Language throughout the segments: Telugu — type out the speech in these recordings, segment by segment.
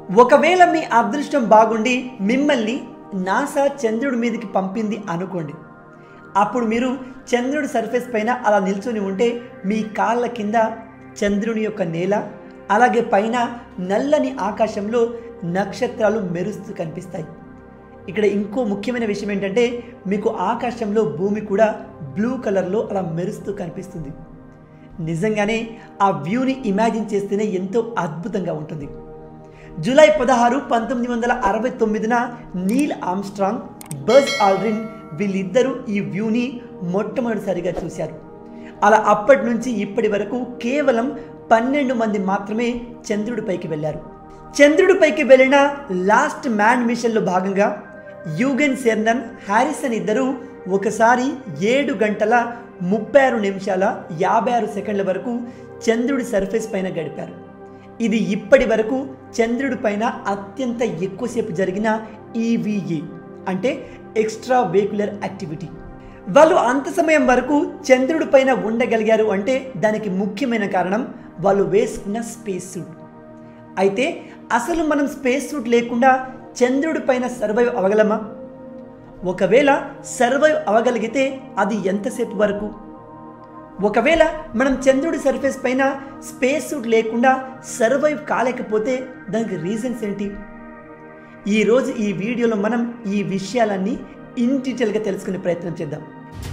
ఒకవేళ మీ అదృష్టం బాగుండి మిమ్మల్ని నాసా చంద్రుడి మీదకి పంపింది అనుకోండి అప్పుడు మీరు చంద్రుడి సర్ఫేస్ పైన అలా నిల్చొని ఉంటే మీ కాళ్ళ కింద చంద్రుని యొక్క నేల అలాగే పైన నల్లని ఆకాశంలో నక్షత్రాలు మెరుస్తూ కనిపిస్తాయి ఇక్కడ ఇంకో ముఖ్యమైన విషయం ఏంటంటే మీకు ఆకాశంలో భూమి కూడా బ్లూ కలర్లో అలా మెరుస్తూ కనిపిస్తుంది నిజంగానే ఆ వ్యూని ఇమాజిన్ చేస్తేనే ఎంతో అద్భుతంగా ఉంటుంది జూలై పదహారు పంతొమ్మిది వందల అరవై తొమ్మిదిన నీల్ ఆమ్స్ట్రాంగ్ బజ్ ఆల్డ్రిన్ వీళ్ళిద్దరూ ఈ వ్యూని మొట్టమొదటిసారిగా చూశారు అలా అప్పటి నుంచి ఇప్పటి వరకు కేవలం పన్నెండు మంది మాత్రమే చంద్రుడిపైకి వెళ్ళారు చంద్రుడిపైకి వెళ్ళిన లాస్ట్ మ్యాన్ మిషన్లో భాగంగా యూగెన్ సెర్నన్ హ్యారిసన్ ఇద్దరు ఒకసారి ఏడు గంటల ముప్పై ఆరు నిమిషాల యాభై ఆరు సెకండ్ల వరకు చంద్రుడి సర్ఫేస్ పైన గడిపారు ఇది ఇప్పటి వరకు చంద్రుడి పైన అత్యంత ఎక్కువసేపు జరిగిన ఈవీఈ అంటే ఎక్స్ట్రా వెహికులర్ యాక్టివిటీ వాళ్ళు అంత సమయం వరకు చంద్రుడి పైన ఉండగలిగారు అంటే దానికి ముఖ్యమైన కారణం వాళ్ళు వేసుకున్న స్పేస్ సూట్ అయితే అసలు మనం స్పేస్ సూట్ లేకుండా చంద్రుడి పైన సర్వైవ్ అవ్వగలమా ఒకవేళ సర్వైవ్ అవ్వగలిగితే అది ఎంతసేపు వరకు ఒకవేళ మనం చంద్రుడి సర్ఫేస్ పైన స్పేస్ సూట్ లేకుండా సర్వైవ్ కాలేకపోతే దానికి రీజన్స్ ఏంటి ఈరోజు ఈ వీడియోలో మనం ఈ విషయాలన్నీ ఇన్ డీటెయిల్గా తెలుసుకునే ప్రయత్నం చేద్దాం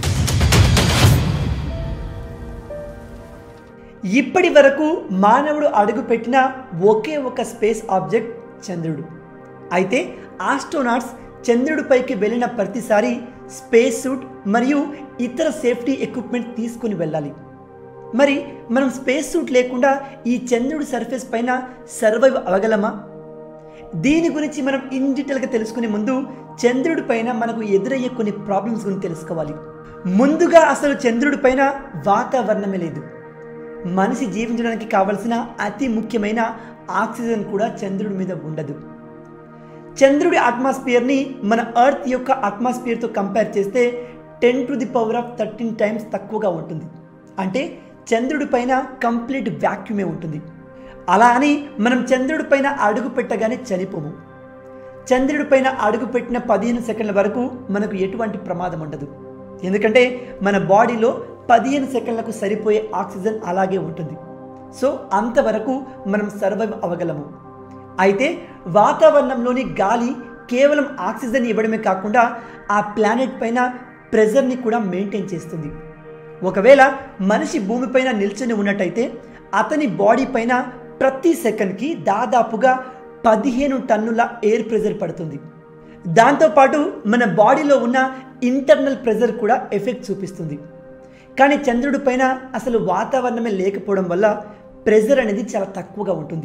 ఇప్పటి వరకు మానవుడు అడుగుపెట్టిన ఒకే ఒక స్పేస్ ఆబ్జెక్ట్ చంద్రుడు అయితే ఆస్ట్రోనాట్స్ చంద్రుడిపైకి వెళ్ళిన ప్రతిసారి స్పేస్ సూట్ మరియు ఇతర సేఫ్టీ ఎక్విప్మెంట్ తీసుకుని వెళ్ళాలి మరి మనం స్పేస్ సూట్ లేకుండా ఈ చంద్రుడి సర్ఫేస్ పైన సర్వైవ్ అవ్వగలమా దీని గురించి మనం ఇన్ డీటెయిల్గా తెలుసుకునే ముందు చంద్రుడి పైన మనకు ఎదురయ్యే కొన్ని ప్రాబ్లమ్స్ గురించి తెలుసుకోవాలి ముందుగా అసలు చంద్రుడి పైన వాతావరణమే లేదు మనిషి జీవించడానికి కావలసిన అతి ముఖ్యమైన ఆక్సిజన్ కూడా చంద్రుడి మీద ఉండదు చంద్రుడి అట్మాస్ఫియర్ని మన ఎర్త్ యొక్క అట్మాస్ఫియర్తో కంపేర్ చేస్తే ten to the power of thirteen times తక్కువగా ఉంటుంది అంటే చంద్రుడి పైన కంప్లీట్ వ్యాక్యూమే ఉంటుంది అలా అని మనం చంద్రుడి పైన అడుగు పెట్టగానే చనిపోము చంద్రుడి పైన అడుగు పెట్టిన పదిహేను సెకండ్ల వరకు మనకు ఎటువంటి ప్రమాదం ఉండదు ఎందుకంటే మన బాడీలో పదిహేను సెకండ్లకు సరిపోయే ఆక్సిజన్ అలాగే ఉంటుంది సో అంతవరకు మనం సర్వైవ్ అవ్వగలము అయితే వాతావరణంలోని గాలి కేవలం ఆక్సిజన్ ఇవ్వడమే కాకుండా ఆ ప్లానెట్ పైన ప్రెజర్ని కూడా మెయింటైన్ చేస్తుంది ఒకవేళ మనిషి భూమిపైన నిల్చొని ఉన్నట్టయితే అతని బాడీ పైన ప్రతి సెకండ్కి దాదాపుగా పదిహేను టన్నుల ఎయిర్ ప్రెజర్ పడుతుంది దాంతోపాటు మన బాడీలో ఉన్న ఇంటర్నల్ ప్రెజర్ కూడా ఎఫెక్ట్ చూపిస్తుంది కానీ చంద్రుడి పైన అసలు వాతావరణమే లేకపోవడం వల్ల ప్రెజర్ అనేది చాలా తక్కువగా ఉంటుంది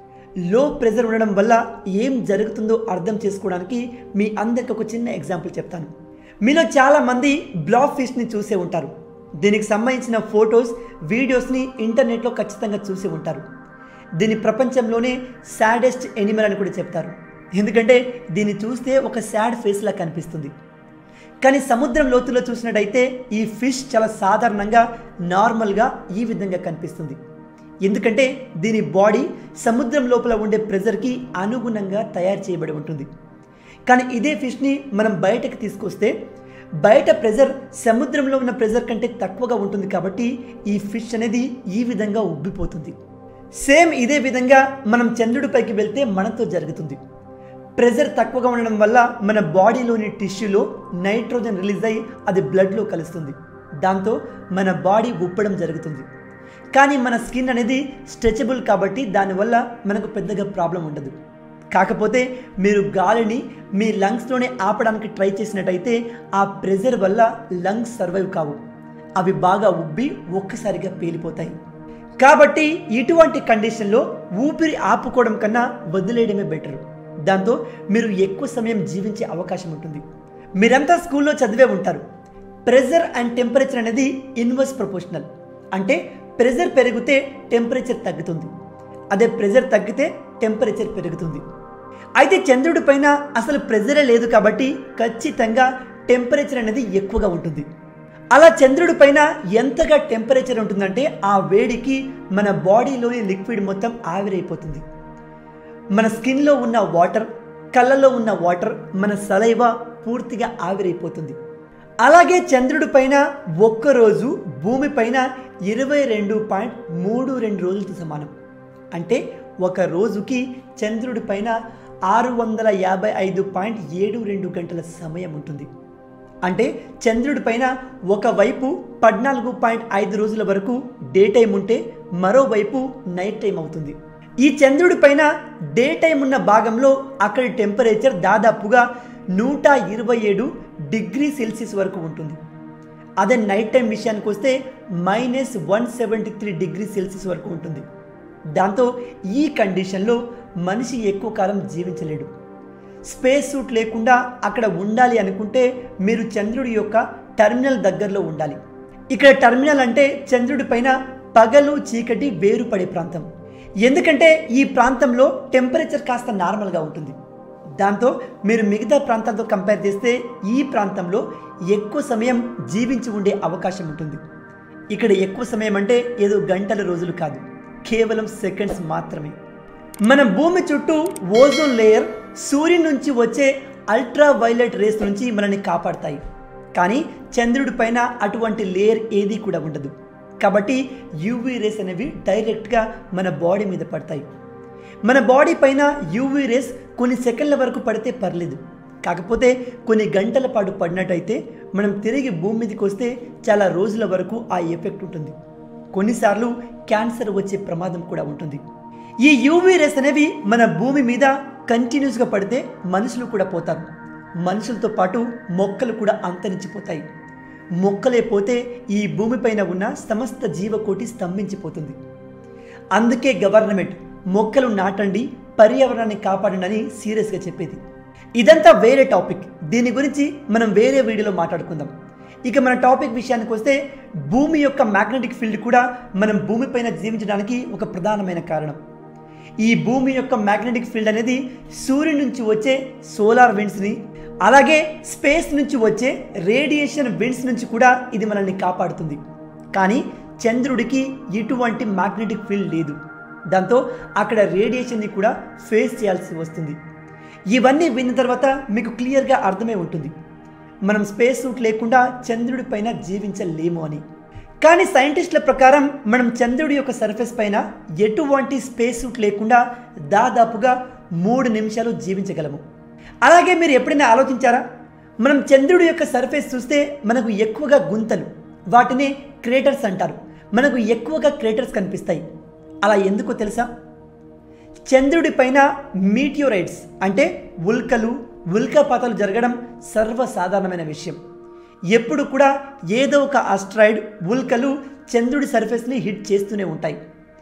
లో ప్రెజర్ ఉండడం వల్ల ఏం జరుగుతుందో అర్థం చేసుకోవడానికి మీ అందరికి ఒక చిన్న ఎగ్జాంపుల్ చెప్తాను మీలో చాలామంది బ్లాక్ ఫిష్ని చూసే ఉంటారు దీనికి సంబంధించిన ఫొటోస్ వీడియోస్ని ఇంటర్నెట్లో ఖచ్చితంగా చూసి ఉంటారు దీని ప్రపంచంలోనే సాడెస్ట్ ఎనిమల్ అని కూడా చెప్తారు ఎందుకంటే దీన్ని చూస్తే ఒక సాడ్ ఫేస్లా కనిపిస్తుంది కానీ సముద్రం లోతులో చూసినట్టయితే ఈ ఫిష్ చాలా సాధారణంగా నార్మల్గా ఈ విధంగా కనిపిస్తుంది ఎందుకంటే దీని బాడీ సముద్రం లోపల ఉండే ప్రెజర్కి అనుగుణంగా తయారు చేయబడి ఉంటుంది కానీ ఇదే ఫిష్ని మనం బయటకు తీసుకొస్తే బయట ప్రెజర్ సముద్రంలో ఉన్న ప్రెజర్ కంటే తక్కువగా ఉంటుంది కాబట్టి ఈ ఫిష్ అనేది ఈ విధంగా ఉబ్బిపోతుంది సేమ్ ఇదే విధంగా మనం చంద్రుడిపైకి వెళ్తే మనతో జరుగుతుంది ప్రెజర్ తక్కువగా ఉండడం వల్ల మన బాడీలోని టిష్యూలో నైట్రోజన్ రిలీజ్ అయ్యి అది బ్లడ్లో కలుస్తుంది దాంతో మన బాడీ ఉప్పడం జరుగుతుంది కానీ మన స్కిన్ అనేది స్ట్రెచబుల్ కాబట్టి దానివల్ల మనకు పెద్దగా ప్రాబ్లం ఉండదు కాకపోతే మీరు గాలిని మీ లంగ్స్లోనే ఆపడానికి ట్రై చేసినట్టయితే ఆ ప్రెజర్ వల్ల లంగ్స్ సర్వైవ్ కావు అవి బాగా ఉబ్బి ఒక్కసారిగా పేలిపోతాయి కాబట్టి ఇటువంటి కండిషన్లో ఊపిరి ఆపుకోవడం కన్నా వదిలేయడమే బెటర్ దాంతో మీరు ఎక్కువ సమయం జీవించే అవకాశం ఉంటుంది మీరంతా స్కూల్లో చదివే ఉంటారు ప్రెజర్ అండ్ టెంపరేచర్ అనేది ఇన్వర్స్ ప్రపోర్షనల్ అంటే ప్రెజర్ పెరిగితే టెంపరేచర్ తగ్గుతుంది అదే ప్రెజర్ తగ్గితే టెంపరేచర్ పెరుగుతుంది అయితే చంద్రుడి పైన అసలు ప్రెజరే లేదు కాబట్టి ఖచ్చితంగా టెంపరేచర్ అనేది ఎక్కువగా ఉంటుంది అలా చంద్రుడి పైన ఎంతగా టెంపరేచర్ ఉంటుందంటే ఆ వేడికి మన బాడీలోని లిక్విడ్ మొత్తం ఆవిరైపోతుంది మన స్కిన్లో ఉన్న వాటర్ కళ్ళలో ఉన్న వాటర్ మన సలైవ పూర్తిగా ఆవిరైపోతుంది అలాగే చంద్రుడి పైన ఒక్కరోజు భూమి పైన ఇరవై రెండు పాయింట్ మూడు రెండు రోజులతో సమానం అంటే ఒక రోజుకి చంద్రుడి పైన ఆరు వందల యాభై ఐదు పాయింట్ ఏడు రెండు గంటల సమయం ఉంటుంది అంటే చంద్రుడి పైన ఒకవైపు పద్నాలుగు పాయింట్ ఐదు రోజుల వరకు డే టైం ఉంటే మరోవైపు నైట్ టైం అవుతుంది ఈ చంద్రుడి పైన డే టైం ఉన్న భాగంలో అక్కడి టెంపరేచర్ దాదాపుగా నూట ఇరవై ఏడు డిగ్రీ సెల్సియస్ వరకు ఉంటుంది అదే నైట్ టైం విషయానికి వస్తే minus one seventy three degree Celsius వరకు ఉంటుంది దాంతో ఈ కండిషన్లో మనిషి ఎక్కువ కాలం జీవించలేడు స్పేస్ సూట్ లేకుండా అక్కడ ఉండాలి అనుకుంటే మీరు చంద్రుడి యొక్క టెర్మినల్ దగ్గరలో ఉండాలి ఇక్కడ టెర్మినల్ అంటే చంద్రుడి పైన పగలు చీకటి వేరుపడే ప్రాంతం ఎందుకంటే ఈ ప్రాంతంలో టెంపరేచర్ కాస్త నార్మల్గా ఉంటుంది దాంతో మీరు మిగతా ప్రాంతాలతో కంపేర్ చేస్తే ఈ ప్రాంతంలో ఎక్కువ సమయం జీవించి ఉండే అవకాశం ఉంటుంది ఇక్కడ ఎక్కువ సమయం అంటే ఏదో గంటల రోజులు కాదు కేవలం సెకండ్స్ మాత్రమే మన భూమి చుట్టూ ఓజోన్ లేయర్ సూర్యుని నుంచి వచ్చే అల్ట్రా వైలెట్ రేస్ నుంచి మనల్ని కాపాడతాయి కానీ చంద్రుడి పైన అటువంటి లేయర్ ఏది కూడా ఉండదు కాబట్టి యూవీ రేస్ అనేవి డైరెక్ట్గా మన బాడీ మీద పడతాయి మన బాడీ పైన యూవీ రేస్ కొన్ని సెకండ్ల వరకు పడితే పర్లేదు కాకపోతే కొన్ని గంటల పాటు పడినట్టయితే మనం తిరిగి భూమి మీదకి వస్తే చాలా రోజుల వరకు ఆ ఎఫెక్ట్ ఉంటుంది కొన్నిసార్లు క్యాన్సర్ వచ్చే ప్రమాదం కూడా ఉంటుంది ఈ యూవీ రేస్ అనేవి మన భూమి మీద కంటిన్యూస్గా పడితే మనుషులు కూడా పోతారు మనుషులతో పాటు మొక్కలు కూడా అంతరించిపోతాయి మొక్కలే పోతే ఈ భూమిపైన ఉన్న సమస్త జీవకోటి స్తంభించిపోతుంది అందుకే గవర్నమెంట్ మొక్కలు నాటండి పర్యావరణాన్ని కాపాడండి అని సీరియస్గా చెప్పేది ఇదంతా వేరే టాపిక్ దీని గురించి మనం వేరే వీడియోలో మాట్లాడుకుందాం ఇక మన టాపిక్ విషయానికి వస్తే భూమి యొక్క మ్యాగ్నెటిక్ ఫీల్డ్ కూడా మనం భూమిపైన జీవించడానికి ఒక ప్రధానమైన కారణం ఈ భూమి యొక్క మ్యాగ్నెటిక్ ఫీల్డ్ అనేది సూర్యుని నుంచి వచ్చే సోలార్ విండ్స్ని అలాగే స్పేస్ నుంచి వచ్చే రేడియేషన్ విండ్స్ నుంచి కూడా ఇది మనల్ని కాపాడుతుంది కానీ చంద్రుడికి ఎటువంటి మ్యాగ్నెటిక్ ఫీల్డ్ లేదు దాంతో అక్కడ రేడియేషన్ని కూడా ఫేస్ చేయాల్సి వస్తుంది ఇవన్నీ విన్న తర్వాత మీకు క్లియర్గా అర్థమై ఉంటుంది మనం స్పేస్ సూట్ లేకుండా చంద్రుడి పైన జీవించలేము అని కానీ సైంటిస్టుల ప్రకారం మనం చంద్రుడి యొక్క సర్ఫేస్ పైన ఎటువంటి స్పేస్ సూట్ లేకుండా దాదాపుగా మూడు నిమిషాలు జీవించగలము అలాగే మీరు ఎప్పుడైనా ఆలోచించారా మనం చంద్రుడి యొక్క సర్ఫేస్ చూస్తే మనకు ఎక్కువగా గుంతలు వాటిని క్రేటర్స్ అంటారు మనకు ఎక్కువగా క్రేటర్స్ కనిపిస్తాయి అలా ఎందుకో తెలుసా చంద్రుడి పైన మీటియోరైట్స్ అంటే ఉల్కలు ఉల్కాపాతాలు జరగడం సర్వసాధారణమైన విషయం ఎప్పుడు కూడా ఏదో ఒక ఆస్ట్రాయిడ్ ఉల్కలు చంద్రుడి సర్ఫేస్ని హిట్ చేస్తూనే ఉంటాయి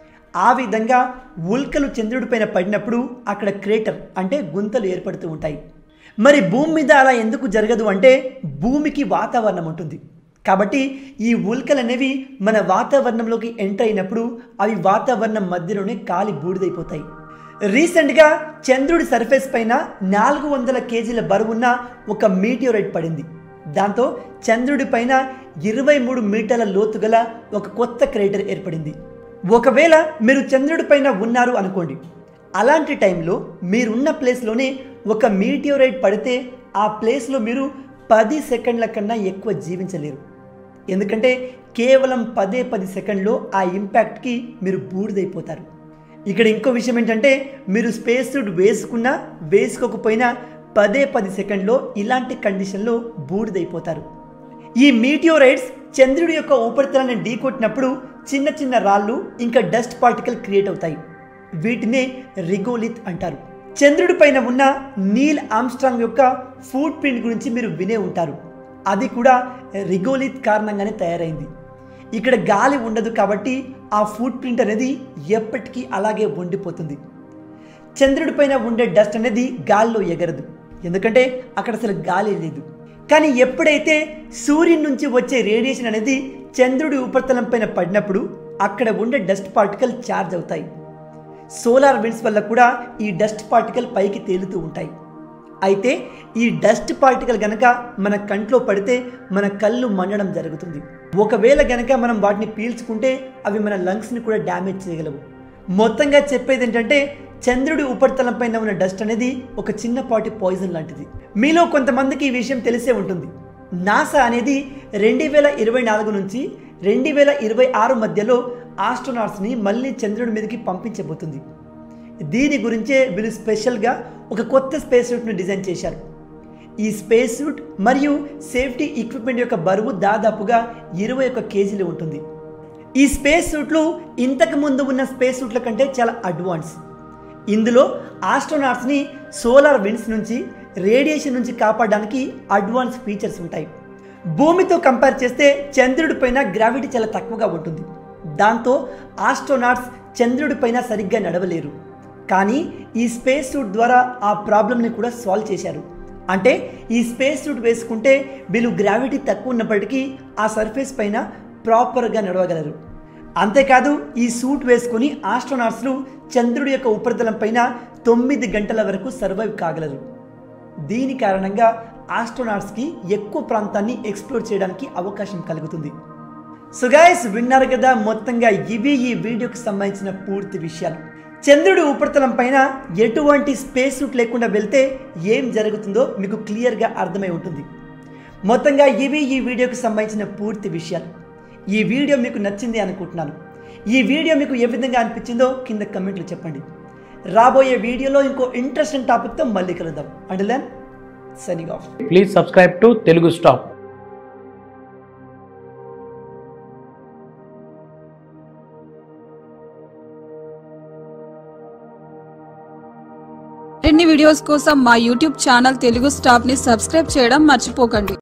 ఆ విధంగా ఉల్కలు చంద్రుడి పైన పడినప్పుడు అక్కడ క్రేటర్ అంటే గుంతలు ఏర్పడుతూ ఉంటాయి మరి భూమి మీద అలా ఎందుకు జరగదు అంటే భూమికి వాతావరణం ఉంటుంది కాబట్టి ఈ ఉల్కలు అనేవి మన వాతావరణంలోకి ఎంటర్ అయినప్పుడు అవి వాతావరణం మధ్యలోనే కాలి బూడిదైపోతాయి రీసెంట్గా చంద్రుడి సర్ఫేస్ పైన నాలుగు వందల కేజీల బరువున్న ఒక మీటియోరైట్ పడింది దాంతో చంద్రుడి పైన ఇరవై మూడు మీటర్ల లోతు గల ఒక కొత్త క్రేటర్ ఏర్పడింది ఒకవేళ మీరు చంద్రుడి పైన ఉన్నారు అనుకోండి అలాంటి టైంలో మీరున్న ప్లేస్లోనే ఒక మీటియోరైట్ పడితే ఆ ప్లేస్లో మీరు పది సెకండ్ల కన్నా ఎక్కువ జీవించలేరు ఎందుకంటే కేవలం పదే పది సెకండ్లో ఆ ఇంపాక్ట్కి మీరు బూడిదైపోతారు ఇక్కడ ఇంకో విషయం ఏంటంటే మీరు స్పేస్ సూట్ వేసుకున్నా వేసుకోకపోయినా పదే పది సెకండ్లో ఇలాంటి కండిషన్లో బూడిదైపోతారు ఈ మీటియోరైడ్స్ చంద్రుడి యొక్క ఉపరితలాన్ని ఢీకొట్టినప్పుడు చిన్న చిన్న రాళ్ళు ఇంకా డస్ట్ పార్టికల్ క్రియేట్ అవుతాయి వీటినే రిగోలిత్ అంటారు చంద్రుడి పైన ఉన్న నీల్ ఆమ్స్ట్రాంగ్ యొక్క ఫుడ్ ప్రింట్ గురించి మీరు వినే ఉంటారు అది కూడా రిగోలిత్ కారణంగానే తయారైంది ఇక్కడ గాలి ఉండదు కాబట్టి ఆ ఫుడ్ ప్రింట్ అనేది ఎప్పటికీ అలాగే ఉండిపోతుంది చంద్రుడి పైన ఉండే డస్ట్ అనేది గాలిలో ఎగరదు ఎందుకంటే అక్కడ అసలు గాలి లేదు కానీ ఎప్పుడైతే సూర్యుని నుంచి వచ్చే రేడియేషన్ అనేది చంద్రుడి ఉపరితలం పైన పడినప్పుడు అక్కడ ఉండే డస్ట్ పార్టికల్ ఛార్జ్ అవుతాయి సోలార్ విండ్స్ వల్ల కూడా ఈ డస్ట్ పార్టికల్ పైకి తేలుతూ ఉంటాయి అయితే ఈ డస్ట్ పార్టికల్ గనక మన కంట్లో పడితే మన కళ్ళు మండడం జరుగుతుంది ఒకవేళ గనక మనం వాటిని పీల్చుకుంటే అవి మన లంగ్స్ని కూడా డ్యామేజ్ చేయగలవు మొత్తంగా చెప్పేది ఏంటంటే చంద్రుడి ఉపరితలం పైన ఉన్న డస్ట్ అనేది ఒక చిన్నపాటి పాయిజన్ లాంటిది మీలో కొంతమందికి ఈ విషయం తెలిసే ఉంటుంది నాసా అనేది రెండు వేల ఇరవై నాలుగు నుంచి రెండు వేల ఇరవై ఆరు మధ్యలో ఆస్ట్రోనాట్స్ని మళ్ళీ చంద్రుడి మీదకి పంపించబోతుంది దీని గురించే వీళ్ళు స్పెషల్గా ఒక కొత్త స్పేస్ సూట్ను డిజైన్ చేశారు ఈ స్పేస్ సూట్ మరియు సేఫ్టీ ఎక్విప్మెంట్ యొక్క బరువు దాదాపుగా ఇరవై ఒక్క కేజీలు ఉంటుంది ఈ స్పేస్ సూట్లు ఇంతకు ముందు ఉన్న స్పేస్ సూట్ల కంటే చాలా అడ్వాన్స్ ఇందులో ఆస్ట్రోనాట్స్ని సోలార్ విండ్స్ నుంచి రేడియేషన్ నుంచి కాపాడడానికి అడ్వాన్స్ ఫీచర్స్ ఉంటాయి భూమితో కంపేర్ చేస్తే చంద్రుడి పైన గ్రావిటీ చాలా తక్కువగా ఉంటుంది దాంతో ఆస్ట్రోనాట్స్ చంద్రుడి పైన సరిగ్గా నడవలేరు కానీ ఈ స్పేస్ సూట్ ద్వారా ఆ ప్రాబ్లమ్ని కూడా సాల్వ్ చేశారు అంటే ఈ స్పేస్ సూట్ వేసుకుంటే వీళ్ళు గ్రావిటీ తక్కువ ఉన్నప్పటికీ ఆ సర్ఫేస్ పైన ప్రాపర్గా నడవగలరు అంతేకాదు ఈ సూట్ వేసుకుని ఆస్ట్రోనాట్స్లు చంద్రుడి యొక్క ఉపరితలం పైన తొమ్మిది గంటల వరకు సర్వైవ్ కాగలరు దీని కారణంగా ఆస్ట్రోనాట్స్కి ఎక్కువ ప్రాంతాన్ని ఎక్స్ప్లోర్ చేయడానికి అవకాశం కలుగుతుంది సో గైస్ విన్నారు కదా మొత్తంగా ఇవి ఈ వీడియోకి సంబంధించిన పూర్తి విషయాలు చంద్రుడి ఉపరితలం పైన ఎటువంటి స్పేస్ సూట్ లేకుండా వెళ్తే ఏం జరుగుతుందో మీకు క్లియర్గా అర్థమై ఉంటుంది మొత్తంగా ఇవి ఈ వీడియోకి సంబంధించిన పూర్తి విషయాలు ఈ వీడియో మీకు నచ్చింది అనుకుంటున్నాను ఈ వీడియో మీకు ఏ విధంగా అనిపించిందో కింద కమెంట్లు చెప్పండి రాబోయే వీడియోలో ఇంకో ఇంట్రెస్టింగ్ టాపిక్తో మళ్ళీ కలుద్దాం అంటే then signing off please subscribe to Telugu stop మరిన్ని వీడియోస్ కోసం మా యూట్యూబ్ ఛానల్ తెలుగు స్టాప్ ని సబ్స్క్రైబ్ చేయడం మర్చిపోకండి